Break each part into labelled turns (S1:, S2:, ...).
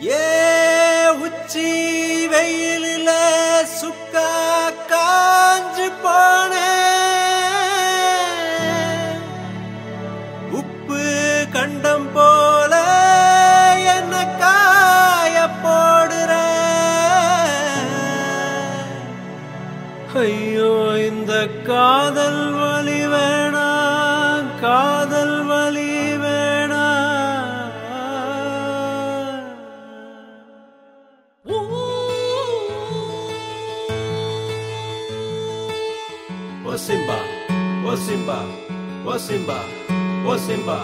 S1: ஏ உச்சி வெயிலில சுக்கா காஞ்சு போனேன் உப்பு கண்டம் போல என்ன காய போடுற ஐயோ இந்த காதல் வலி வேணா காதல் வலி வேணா ஓ சிம்பா ஓ சிம்பா ஓ சிம்பா ஓ சிம்பா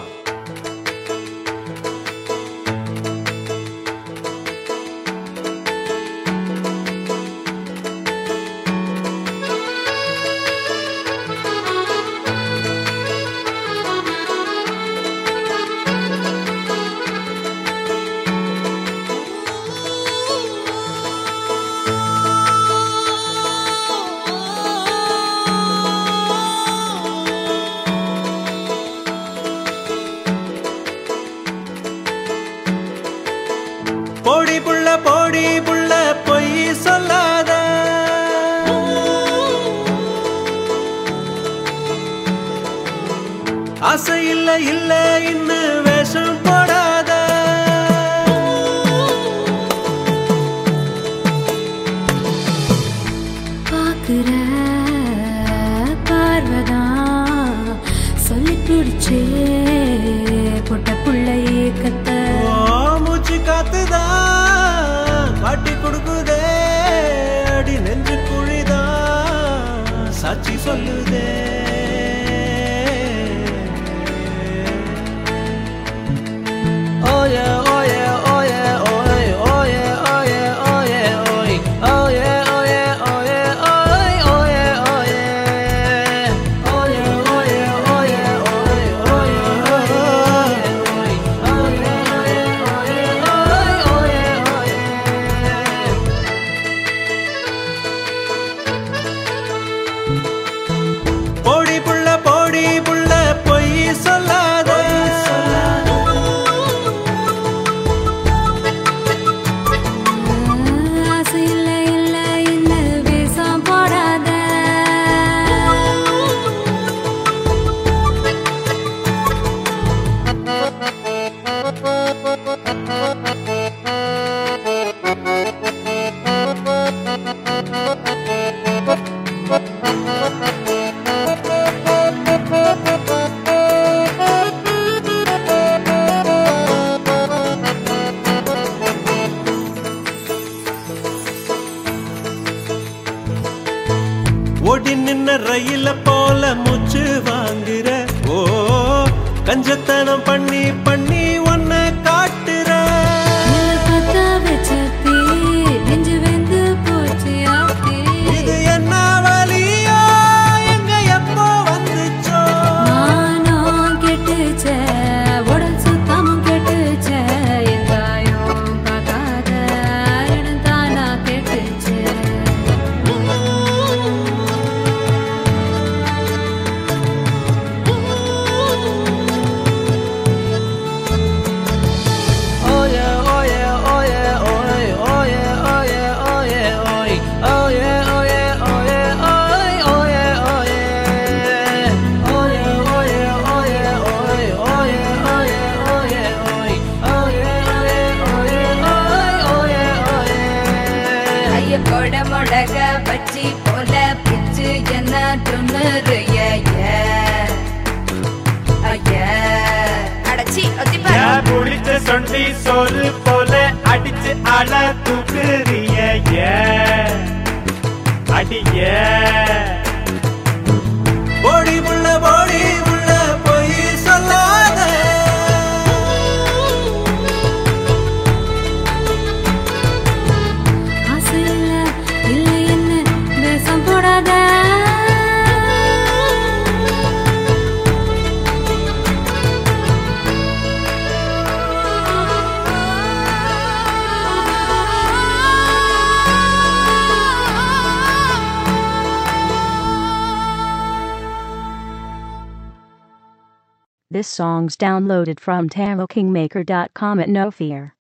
S1: போடி புள்ள போடி புள்ள பொய் சொல்லாத ஆசை இல்ல இல்ல இன்னும் வேஷம் போடாத
S2: பாக்குற பார்வதான் சொல்லி பிடிச்சே பொட்ட புள்ளையே கத்த
S1: ஓ, மூச்சு காத்துதான் காட்டி கொடுக்குதே அடி நெஞ்சு குழிதான் சாட்சி சொல்லுதே Oye, oye, oye, oye, oye, oye, oye, oye, oye, oye, oye, oye, oye, oye. Oye, oye, oye, oye, oye, oye, oye, oye, oye, oye, oye, போடி புள்ள போடி புள்ள பொய் சொல்லாத
S2: ஆசை இல்ல இல்ல இல்ல வேஷம் போடாத
S1: ஓடி நின்ன ரயில போல மூச்சு வாங்குற ஓ கஞ்சத்தனம் பண்ணி பண்ணி ஒன்ன காட்டுற
S2: பத்த வச்சத்தி நெஞ்சு வெந்து போச்சு ஆத்தி
S1: இது என்ன வலியோ எங்க எப்போ வந்துச்சோ
S2: மானம் கெட்டுச்சே, உடல் சுத்தமும் கெட்டுச்சே, எந்தாயும் பார்க்காத இடம் தானா கெட்டுச்சே.
S1: Oye, oye, oye, oye, oye, oye, oye, oye, oye, oye, oye, oye, oye, oye. Oye, oye, oye, oye, oye, oye, oye, oye, oye, oye, oye, oye, oye.
S2: ஐய கொட மொடக பச்சி போல பிச்சு என்ன துண்ணுரு அடச்சி ஒத்திப்பா
S3: ஏன் புளிச்ச சொண்டி சோறு போல அடிச்சு அழ தூக்குறிய ஏன் அடிய
S1: போடி புள்ள போடி புள்ள பொய் சொல்லாத
S2: ஆசை இல்ல இல்ல என்ன வேஷம் போடாத
S4: This song's downloaded from TaroKingmaker.com at no fear.